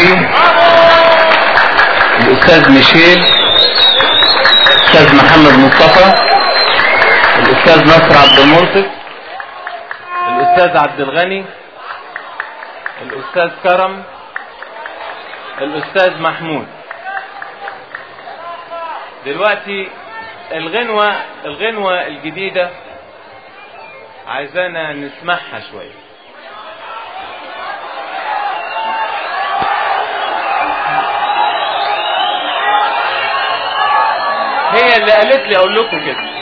مجدي الاستاذ ميشيل الاستاذ محمد مصطفى الاستاذ نصر عبد المنصف الاستاذ عبد الغني الاستاذ كرم الاستاذ محمود دلوقتي الغنوة الغنوة الجديدة عايزانا نسمعها شوية هي اللي قالت لي اقول لكم كده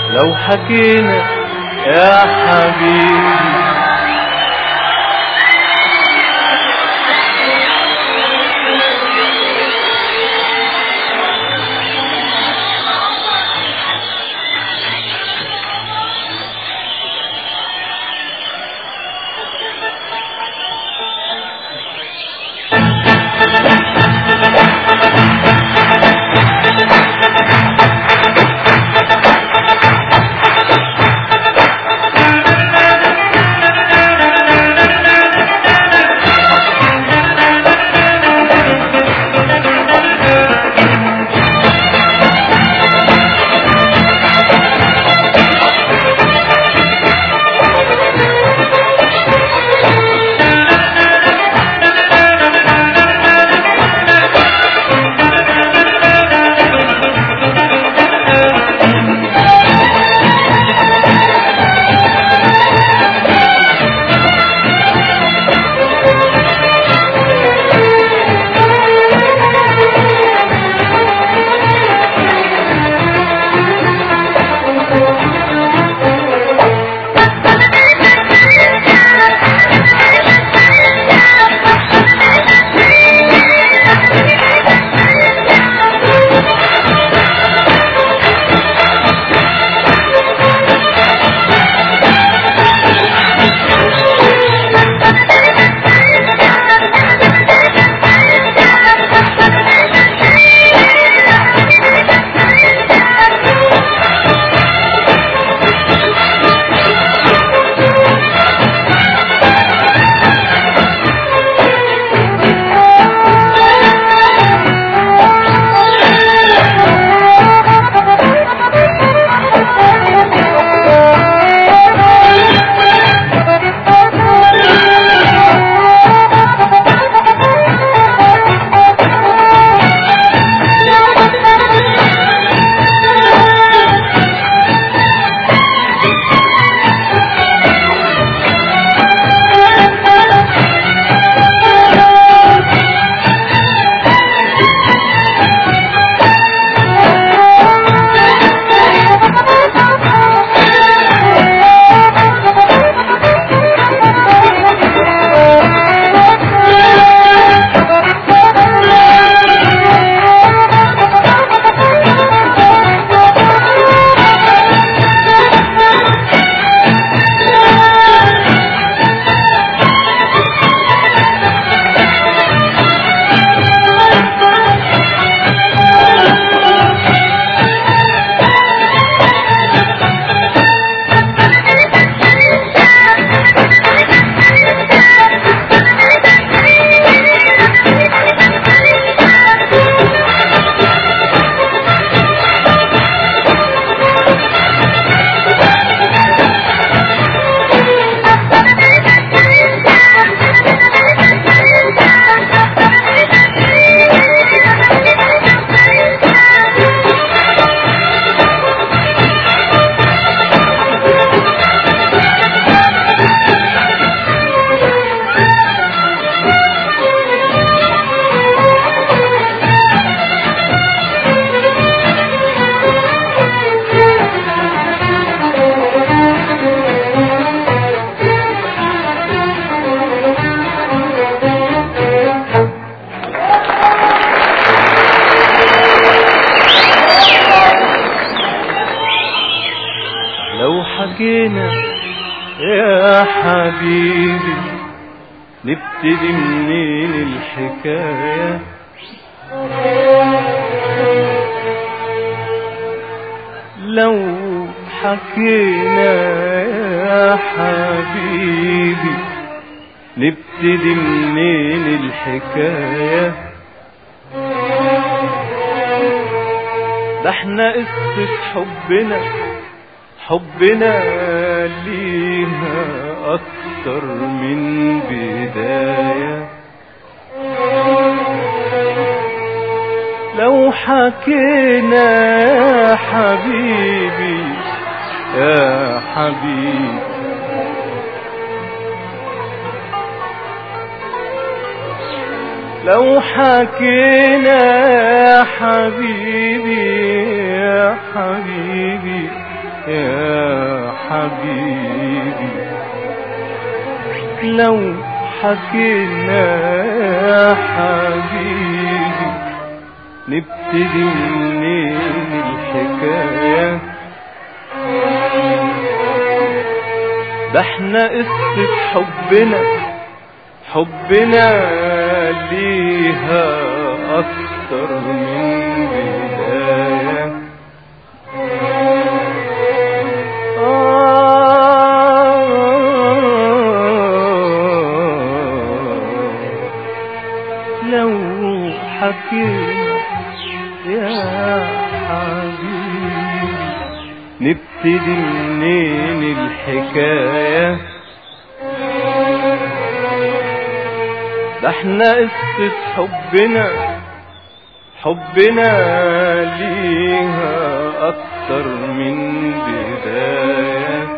لو حكينا يا حبيبي لو حكينا يا حبيبي نبتدي منين الحكاية لو حكينا يا حبيبي نبتدي منين الحكايه ده احنا قصة حبنا حبنا ليها أكتر من بداية لو حكينا يا حبيبي يا حبيبي لو حكينا يا حبيبي يا حبيبي يا حبيبي لو حكينا يا حبيبي نبتدي منين الحكاية ده احنا قصة حبنا حبنا ليها أكتر من بداية لو حكينا يا حبيبي نبتدي منين الحكاية ده احنا قصة حبنا حبنا ليها أكتر من بداية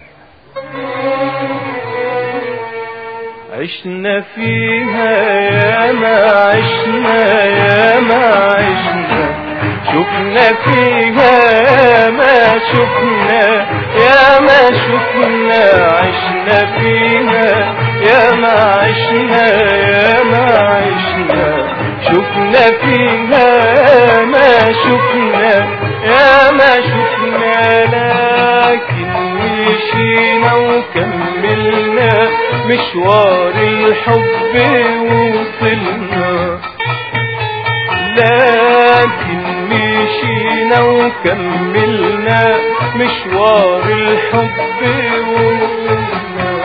عشنا فيها يا ما عشنا يا ما عشنا شفنا فيها يا ما شفنا يا ما شفنا عشنا فيها يا ما عشنا يا ما عشنا شفنا فيها يا ما شفنا يا ما شفنا لكن مشينا وكملنا مشوار الحب وصلنا لكن مشينا وكملنا مشوار الحب وصلنا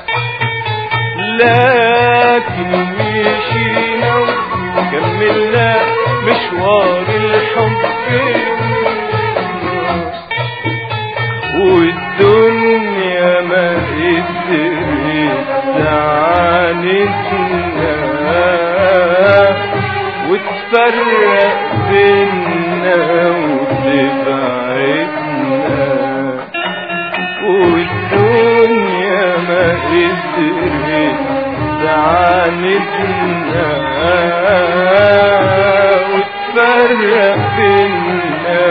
لكن مشينا وكملنا مشوار الحب وصلنا والدنيا ما قدرت تعاندنا وتفرق بينا وتبعدنا والدنيا ما قدرت تعاندنا وتفرق بينا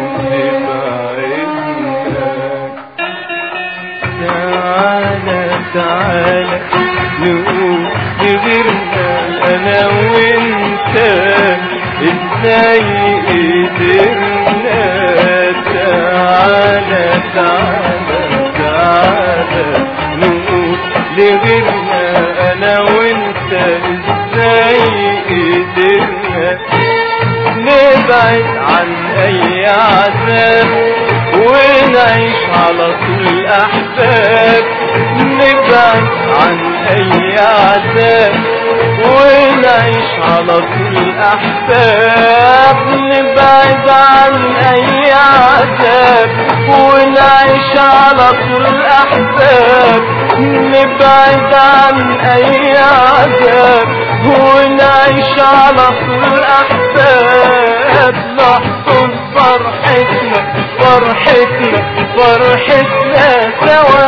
وتبعدنا تعالى تعالى نقول لغيرنا انا وانت ازاي قدرنا تعالى تعالى تعالى نقول لغيرنا انا وانت ازاي قدرنا نبعد عن اي عذاب ونعيش على طول احباب نبعد عن اي عذاب ونعيش على طول احباب نبعد عن اي عذاب ونعيش على طول احباب نبعد عن اي عذاب ونعيش على طول احباب نحضن فرحتنا فرحتنا فرحتنا سوا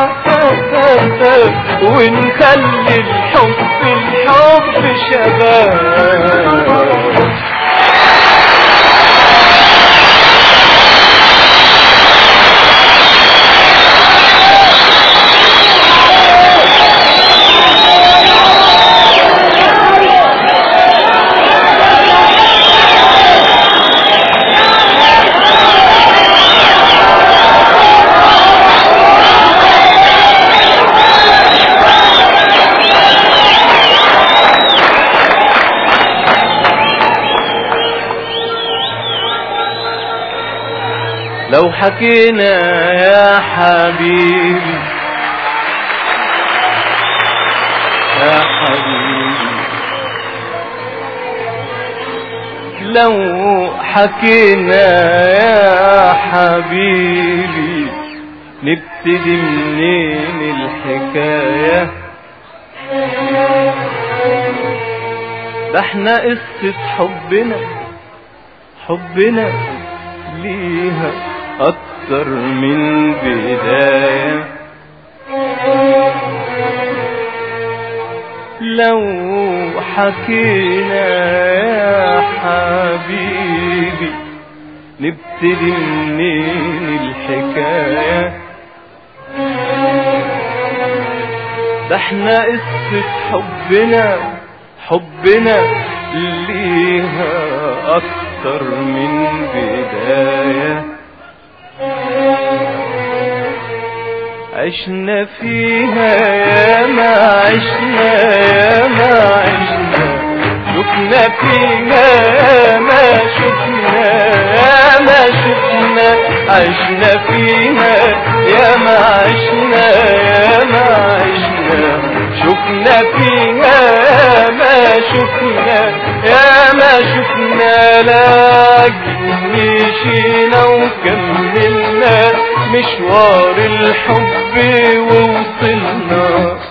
ونخلي الحب الحب شباب لو حكينا يا حبيبي يا حبيبي لو حكينا يا حبيبي نبتدي منين الحكاية ده احنا قصة حبنا حبنا ليها أكتر من بداية لو حكينا يا حبيبي نبتدي منين الحكاية ده احنا قصة حبنا حبنا ليها أكتر من بداية عشنا فيها يا ما عشنا يا ما عشنا شفنا فيها يا ما شفنا يا ما شفنا عشنا فيها يا ما عشنا يا ما عشنا شفنا فيها يا ما شفنا يا ما شفنا لكن مشينا وكملنا مشوار الحب ووصلنا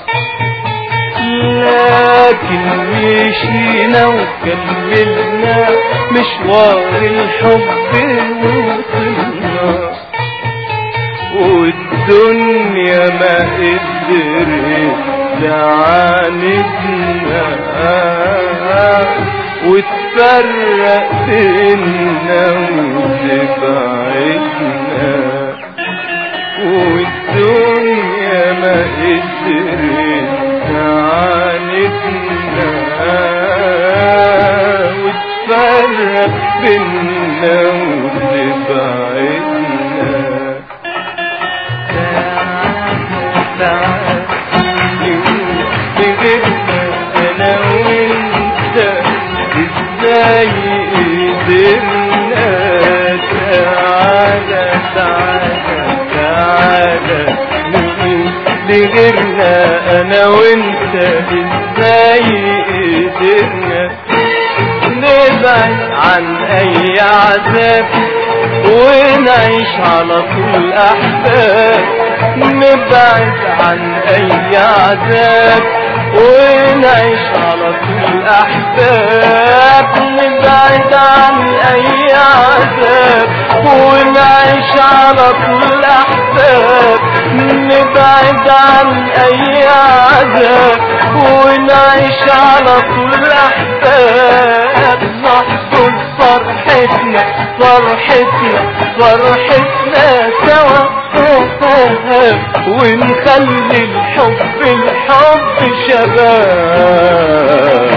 لكن مشينا وكملنا مشوار الحب ووصلنا والدنيا ما قدرت تعاندنا وتفرق بينا وتبعدنا والدنيا ما قدرت تعاندنا وتفرق بينا وتبعدنا انا وانت ازاي قدرنا تعالى تعالى تعالى نقول لغيرنا انا وانت ازاي قدرنا نبعد عن اي عذاب ونعيش على طول احباب نبعد عن اي عذاب ونعيش على طول احباب نبعد عن اي عذاب ونعيش على طول احباب نبعد عن اي عذاب ونعيش على طول احباب نحضن فرحتنا فرحتنا فرحتنا سوا ونخلي الحب الحب شباب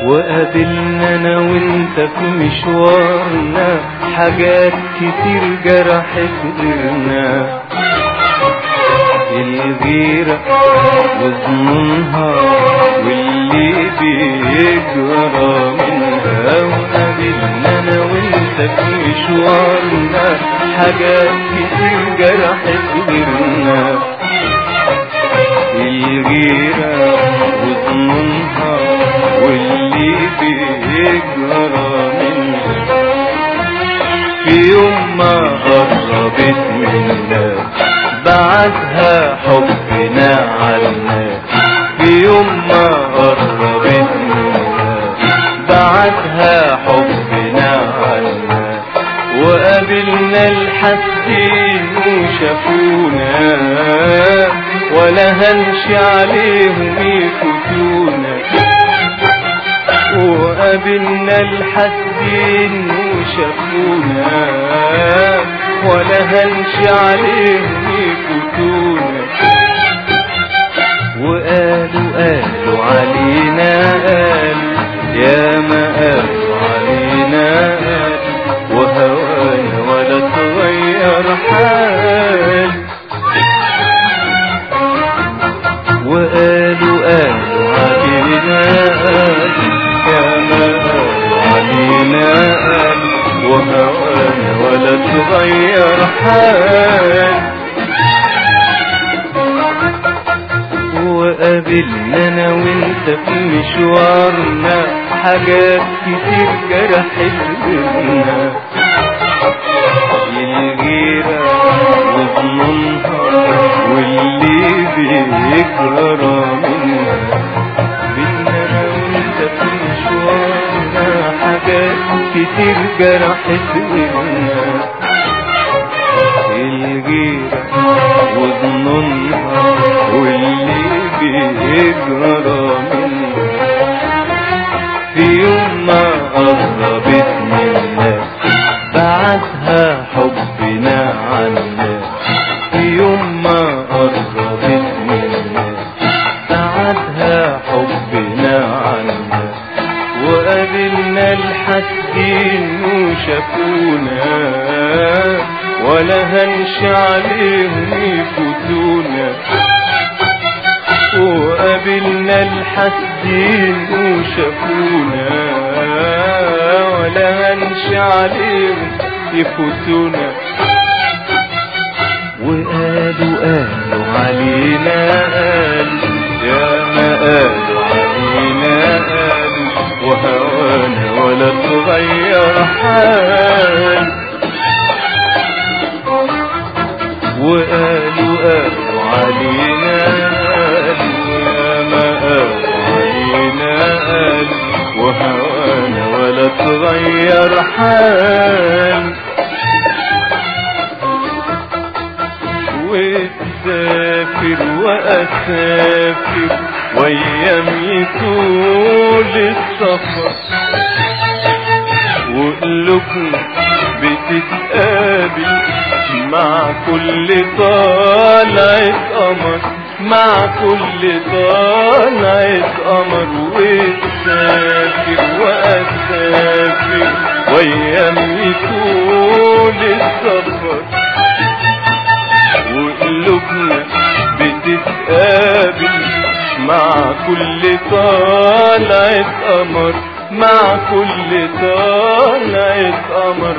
وقابلنا انا وانت في مشوارنا حاجات كتير جرحت غيرنا الغيرة وظنونها واللي بيجرى منها وقابلنا انا وانت في مشوارنا حاجات كتير جرحت غيرنا الغيرة وظنونها واللي بيجرى منها في يوم ما قربت منا بعدها حبنا عنا في يوم ما قربت منا بعدها حبنا عنا وقابلنا الحسين وشافونا ولا هنشي عليهم يفوتونا وقابلنا الحسين وشافونا ولا هنشي عليهم يفوتونا وقالوا قالوا علينا قالوا يا ما قالوا علينا قالوا وهوانا ولا تغير حال وقالوا قالوا علينا قالوا يا ما قالوا علينا قالوا وهوانا ولا تغير حال وقابلنا انا وانت في مشوارنا حاجات كتير جرحت غيرنا الغيرة وظنونها واللي بيجرى منها بينا انا وانت في مشوارنا حاجات كتير جرحت غيرنا الغيرة وظنونها واللي بيجرى منها في يوم ما قربت منا بعدها حبنا عنا في يوم ما قربت منا بعدها حبنا عنا وقابلنا الحاسدين وشافونا ولا هنش عليهم يفوتونا وقابلنا الحاسدين وشافونا ولا هنش عليهم يفوتونا وقالوا قالوا علينا قالوا يا ما قالوا علينا قالوا وهوانا ولا تغير حال وقالوا قالوا علينا قالوا يا ما قالوا علينا قالوا وهوانا ولا تغير حال وتسافر وأسافر وأيام طول السفر وقلوبنا بتتقابل مع كل طالعة قمر مع كل طالعة قمر وتسافر وأسافر وأيام طول السفر وقلوبنا بتتقابل مع كل طالعة قمر مع كل طالعة قمر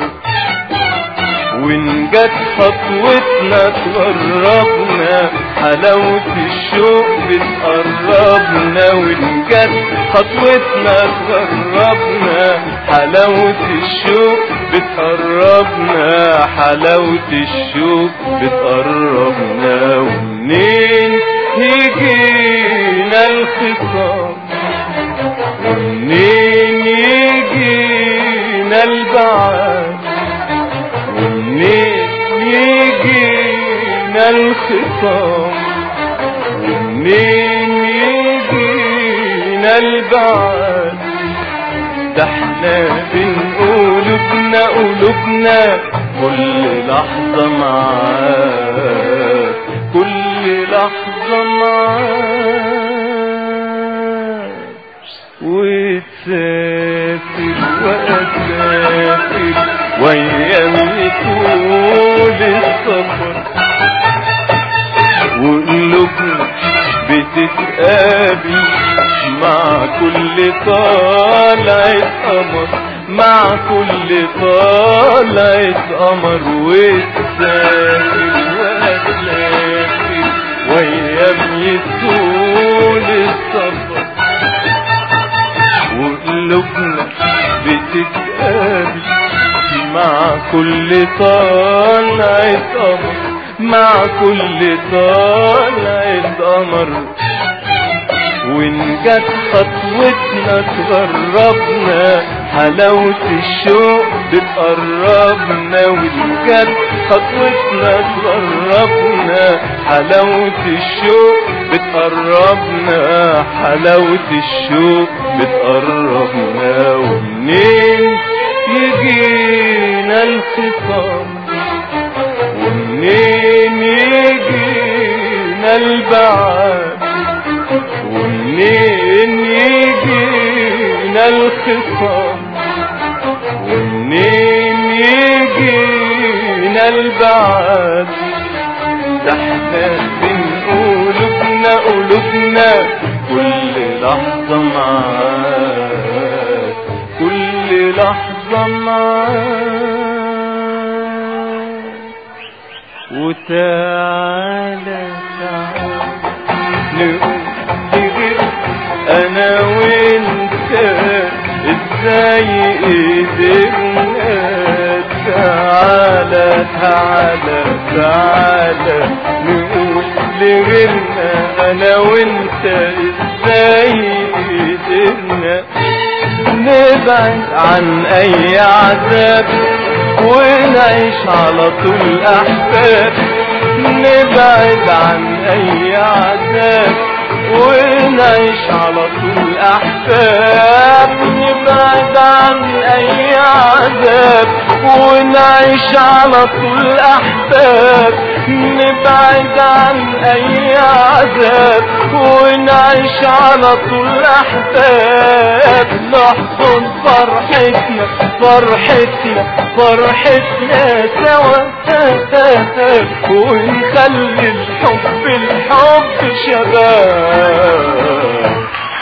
وإن جت خطوتنا تقربنا حلاوة الشوق بتقربنا وإن جت خطوتنا تقربنا حلاوة الشوق بتقربنا حلاوة الشوق بتقربنا ومنين يجينا الخطاب ومنين يجينا البعاد ومنين يجينا الخصام ومنين يجينا البعاد ده احنا بنقول قلوبنا قلوبنا كل لحظة معاك كل لحظة معاك وتسافر وأسافر وأيامي طول السفر وقلوبنا بتتقابل مع كل طالعة قمر مع كل طالعة قمر وتسافر وأسافر وأيامي طول السفر وقلوبنا بتتقابل مع كل طالعة قمر مع كل طالعة قمر وإن جت خطوتنا تغربنا حلاوة الشوق بتقربنا وإن جت خطوتنا تغربنا حلاوة الشوق بتقربنا حلاوة الشوق بتقربنا ومنين يجينا الخصام ومنين يجينا البعاد ومنين يجينا الخصام ومنين يجينا البعاد ده احنا بنقول قلوبنا قلوبنا كل لحظة معاك كل لحظة معاك وتعالى تعالى نقول لغير انا وانت ازاي قدرنا تعالى تعالى تعالى نقول لغيرنا انا وانت ازاي قدرنا نبعد عن اي عذاب ونعيش على طول احباب نبعد عن اي عذاب ونعيش على طول احباب نبعد عن اي عذاب ونعيش على طول احباب نبعد عن اي عذاب ونعيش على طول احباب نحضن فرحتنا فرحتنا فرحتنا سوا ونخلي الحب الحب شباب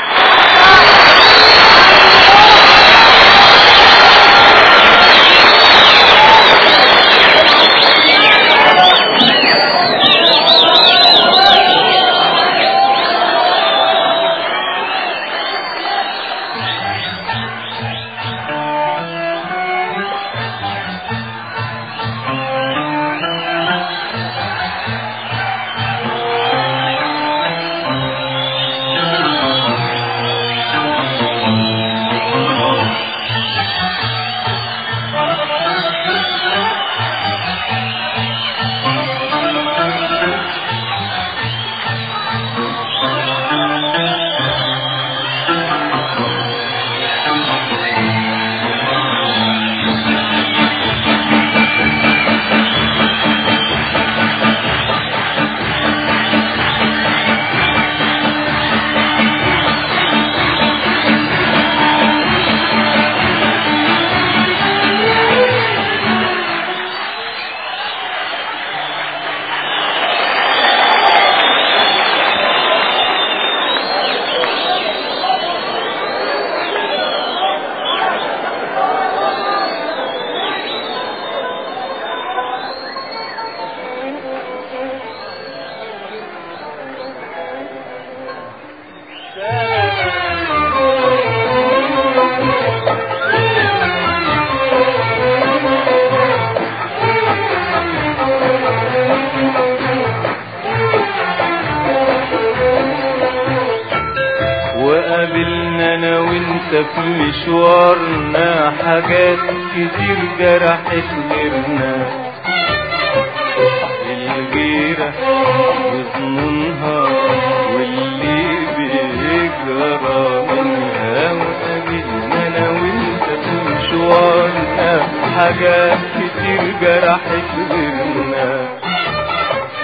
وقابلنا انا وانت في مشوارنا حاجات كتير جرحت غيرنا الغيرة وظنونها واللي بيجرى منها وقابلنا انا وانت في مشوارنا حاجات كتير جرحت غيرنا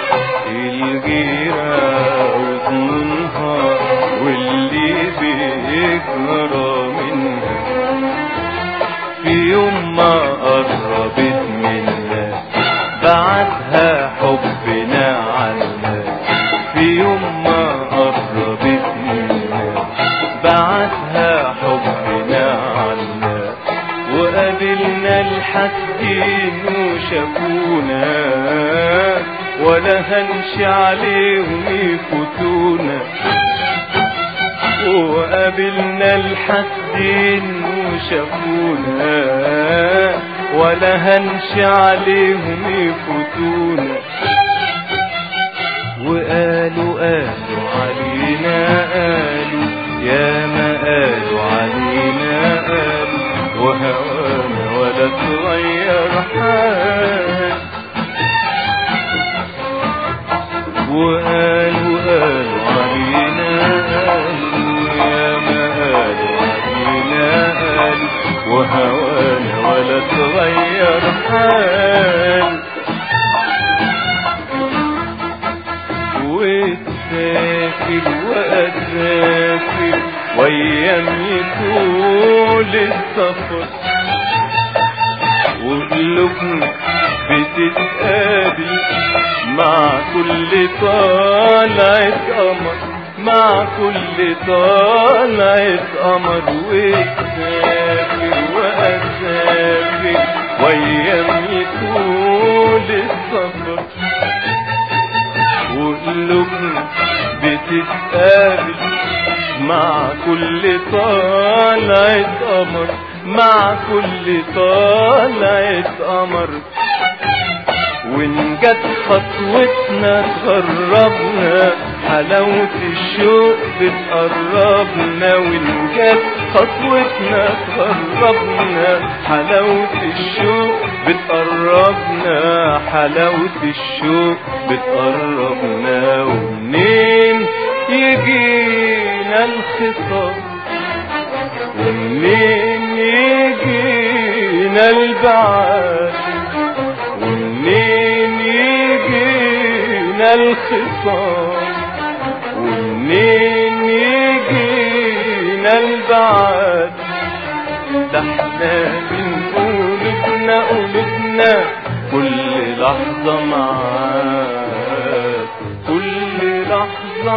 الغيرة وظنونها واللي بيجرى بيجرى منها في يوم ما قربت منا بعدها حبنا عنها في يوم ما قربت منا بعدها حبنا عنها وقابلنا الحاسدين وشافونا ولا هنش عليهم يفوتونا وقابلنا الحاسدين وشافونا ولا هنش عليهم يفوتونا وقالوا قالوا علينا قالوا يا ما قالوا علينا قالوا وهوانا ولا تغير حال وقالوا قالوا علينا قالوا يا ما قالوا علينا قالوا وهوانا ولا تغير حال وتسافر وأسافر وأيام طول السفر وقلوبنا بتتقابل مع كل طلعة قمر مع كل طلعة قمر وتسافر وأسافر وأيام طول السفر وقلوبنا بتتقابل مع كل طلعة قمر مع كل طلعة قمر وإن جت خطوتنا تقربنا حلاوة الشوق بتقربنا وإن جت خطوتنا تقربنا حلاوة الشوق بتقربنا حلاوة الشوق بتقربنا ومنين يجينا الخطاب ومنين يجينا البعاد ومنين يجينا الخصام ومنين يجينا البعاد ده احنا بنقول ابنا قلوبنا كل لحظة معاك كل لحظة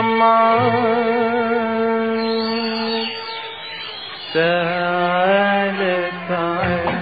معاك تعالى تعالى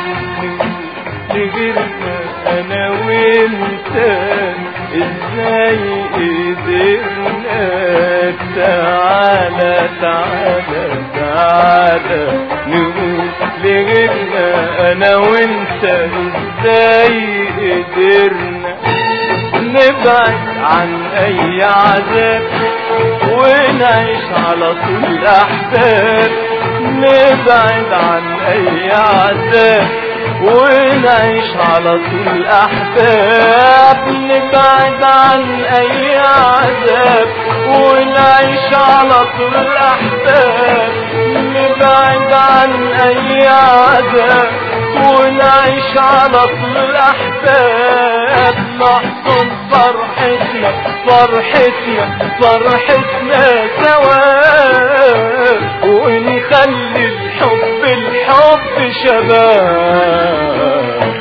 لغيرنا انا وانت ازاي قدرنا تعالى تعالى تعالى نقول لغيرنا انا وانت ازاي قدرنا نبعد عن اي عذاب ونعيش على طول احباب نبعد عن اي عذاب ونعيش على طول احباب نبعد عن اي عذاب ونعيش على طول احباب نبعد عن اي عذاب ونعيش على طول احباب نحضن فرحتنا فرحتنا فرحتنا سوا ونخلي الحب الحب شباب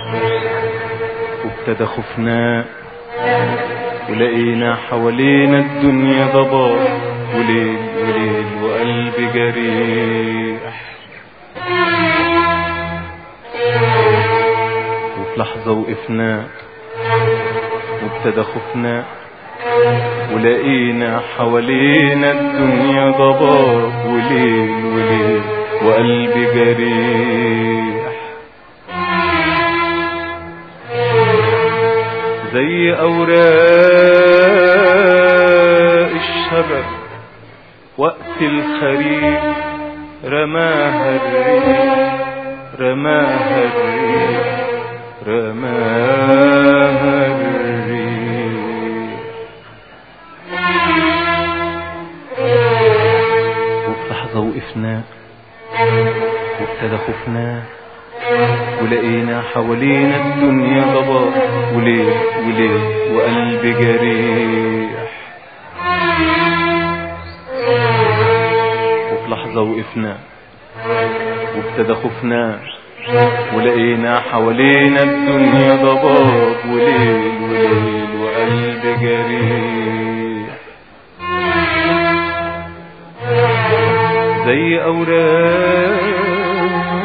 وابتدى خفنا ولقينا حوالينا الدنيا ضباب وليل وليل وقلبي جريح وفي لحظة وقفنا وابتدى خفنا ولقينا حوالينا الدنيا ضباب وليل وليل وقلبي جريح زي أوراق الشجر وقت الخريف رماها الريح رماها الريح رماها الريح وفي لحظة وقفنا وابتدى خفنا ولقينا حوالينا الدنيا ضباب وليل وليل وقلبي جريح وفي لحظة وقفنا وابتدى خفنا ولقينا حوالينا الدنيا ضباب وليل وليل وقلبي جريح زي أوراق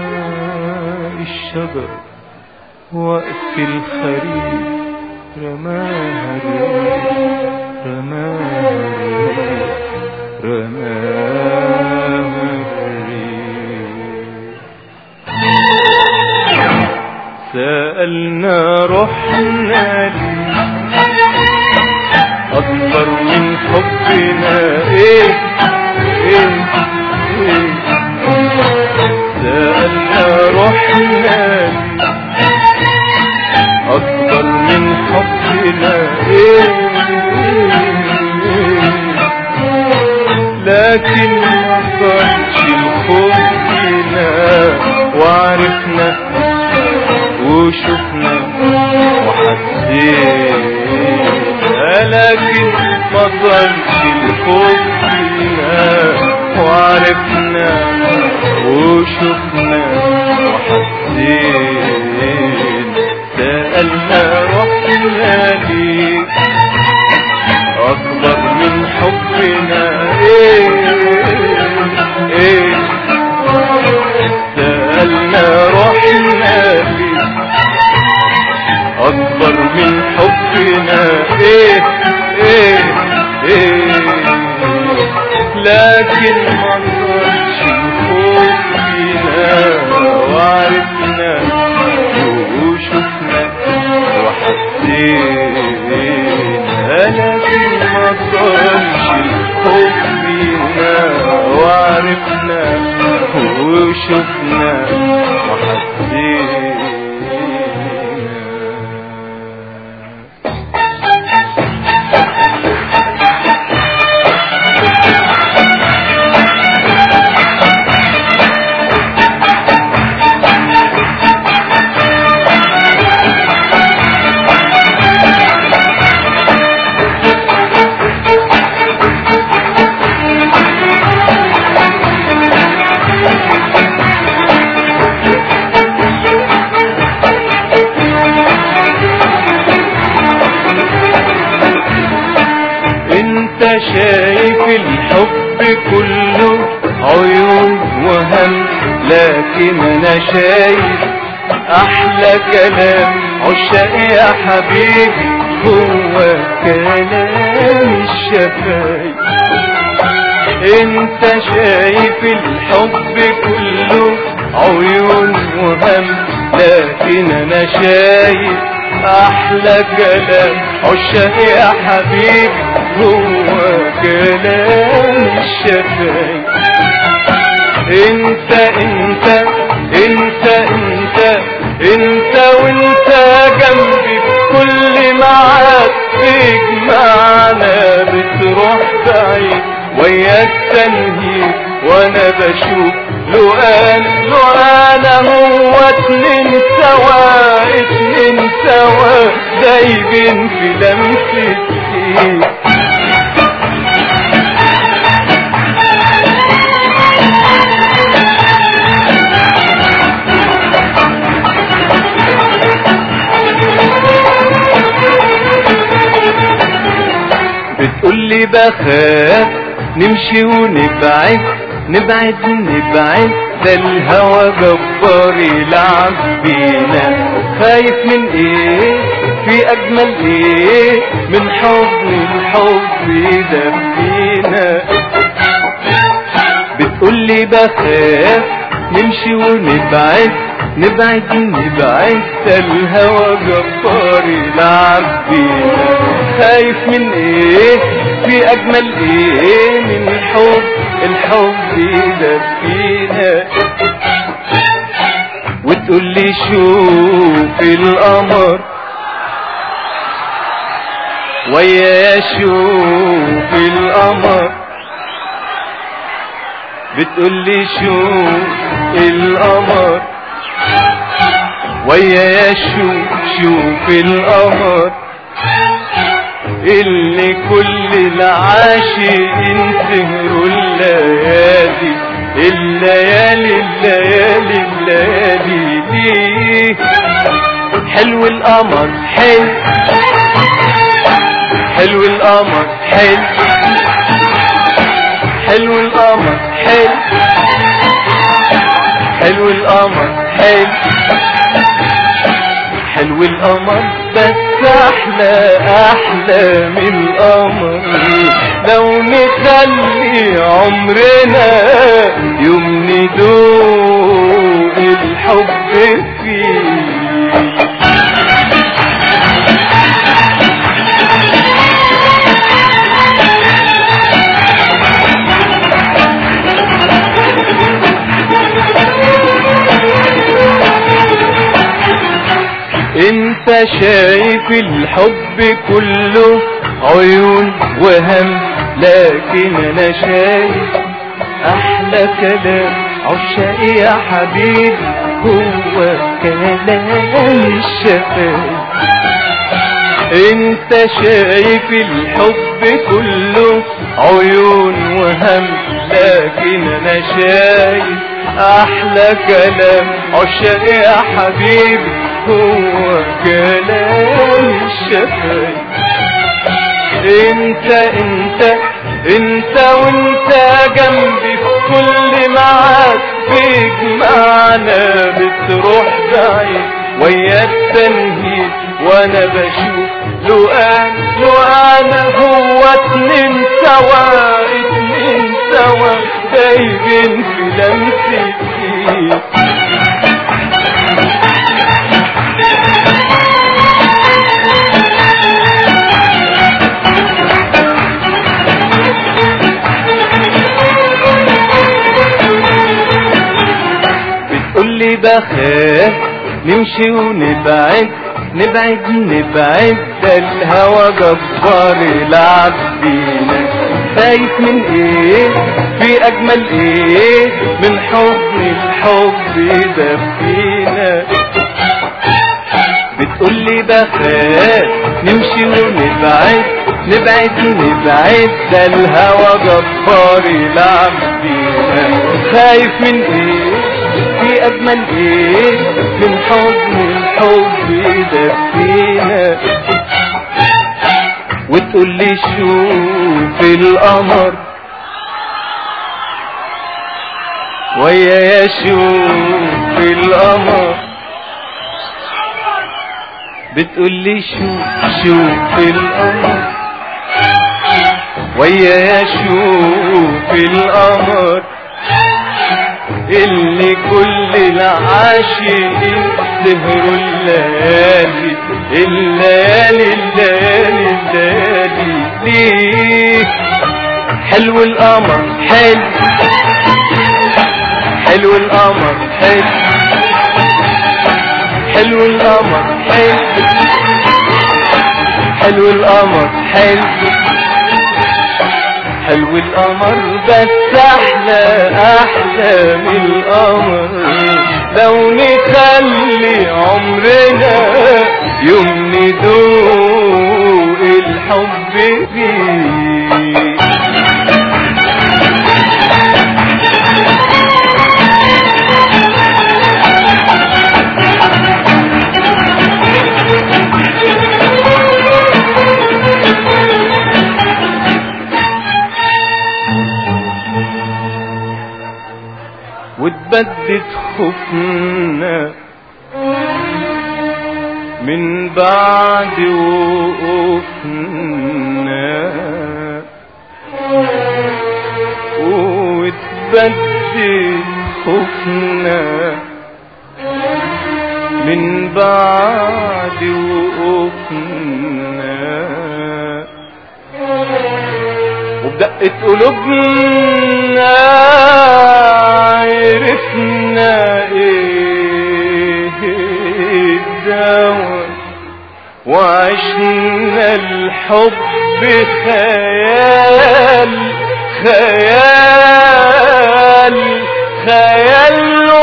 الشجر وقت الخريف رماها الريح رماها الريح رماها الريح سألنا رحنا ليه أكبر من حبنا إيه إيه إيه سألنا رحنا أكبر من حبنا إيه لكن ما كانش الخوف فينا وعرفنا وشفنا وحسينا لكن ما كانش الخوف فينا وعرفنا وشفنا وحسينا سألنا رحنا ليه أكبر من حبنا إيه إيه سألنا رحنا ليه أكبر من حبنا إيه إيه إيه لكن ما صارش الخوف فينا وعرفنا وشفنا وحسينا لكن ما صارش الخوف فينا وعرفنا وشفنا وحسينا انت شايف الحب كله عيون وهم لكن انا شايف احلى كلام عشاق يا حبيبي هو كلام الشفايف انت شايف الحب كله عيون وهم لكن انا شايف احلى كلام عشاق يا حبيبي هو كلام الشفايف انت انت انت انت انت وانت جنبي في كل معاد بيجمعنا بتروح بعيد وياك تنهيد وانا بشوف لو انا لو انا هو اتنين سوا اتنين سوا دايبين في لمسة ايد بتقولي بخاف نمشي ونبعد نبعد نبعد ده الهوى جبار يلعب بينا خايف من ايه في اجمل ايه من حضن الحب يدفينا بتقولي بخاف نمشي ونبعد نبعد نبعد ده الهوى جبار يلعب بينا خايف من ايه في اجمل ايه من الحب الحب يدفينا وتقولي شوف القمر ويا شوف القمر بتقولي شوف القمر ويا شوف شوف القمر اللي كل العاشقين سهروا الليالي الليالي الليالي الليالي ليه حلو القمر حلو حلو القمر حلو حلو القمر حلو حلو القمر حلو حلو القمر بس احلى احلى من القمر لو نخلي عمرنا يوم ندوق الحب فيه انت شايف الحب كله عيون وهم لكن انا شايف احلى كلام عشاق يا حبيبي هو كلام الشفايف انت شايف الحب كله عيون وهم لكن انا شايف احلى كلام عشاق يا حبيبي هو كلام الشفايف انت انت انت وانت جنبي في كل معاد بيجمعنا بتروح بعيد ويا التنهيد وانا بشوف لو انا لو انا هو اتنين سوا اتنين سوا دايبين في لمسة ايد بتقولي بخاف نمشي ونبعد نبعد نبعد ده الهوى جبار يلعب بينا خايف من ايه في اجمل ايه من حضن الحب يدفينا بتقولي بخاف نمشي ونبعد نبعد نبعد ده الهوى جبار يلعب بينا خايف من ايه في اجمل ايه من حضن الحب يدفينا وتقولي شوف القمر ويا شوف القمر بتقولي شوف شوف القمر ويا شوف القمر اللي كل العاشقين سهروا الليالي الليالي الليالي الليالي ليه حلو القمر حلو حلو القمر حلو حلو القمر حلو حلو القمر حلو حلو القمر بس احلى احلى من القمر لو نخلي عمرنا يوم ندوق الحب فيه وتبدد خوفنا من بعد وقوفنا وتبدد خوفنا من بعد وقوفنا وبدقت قلوبنا عرفنا ايه الدواء وعشنا الحب خيال خيال خيال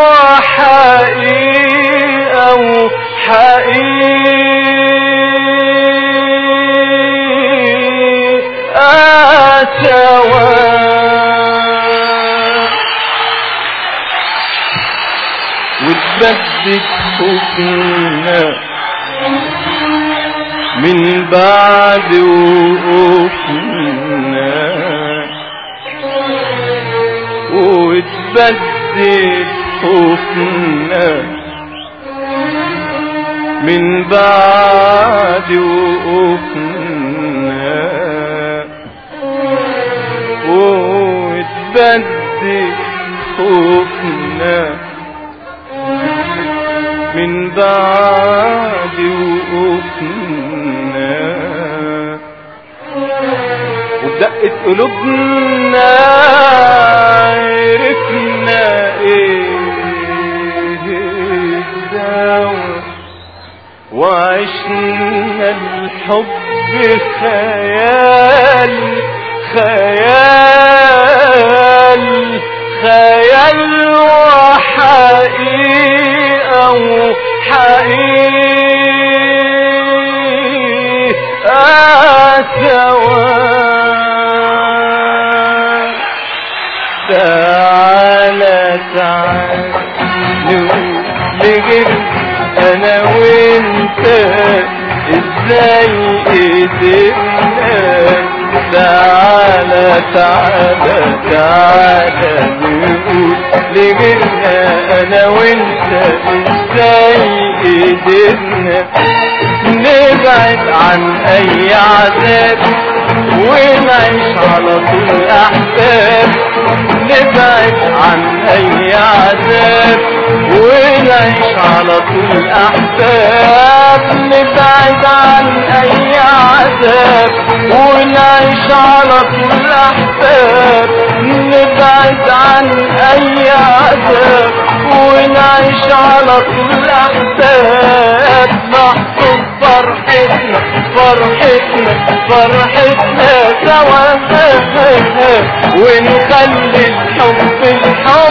وحقيقة وحقيقة سوا وتبدد خوفنا من بعد وقوفنا وتبدد خوفنا من بعد وقوفنا وتبدد خوفنا من بعد وقوفنا وبدقت قلوبنا عرفنا ايه الدواء وعشنا الحب خيال خيال خيال وحقيقة وحقيقة سوا تعالى تعالى نقول لغير انا وانت ازاي قدرنا تعالى تعالى تعالى نقول لغيرنا انا وانت ازاي قدرنا نبعد عن اي عذاب ونعيش على طول احباب نبعد عن اي عذاب ونعيش على طول احباب نبعد عن اي عذاب ونعيش على طول احباب نبعد عن اي عذاب ونعيش على طول احباب نحفظ فرحتنا فرحتنا فرحتنا سوا ونخلي الحب الحب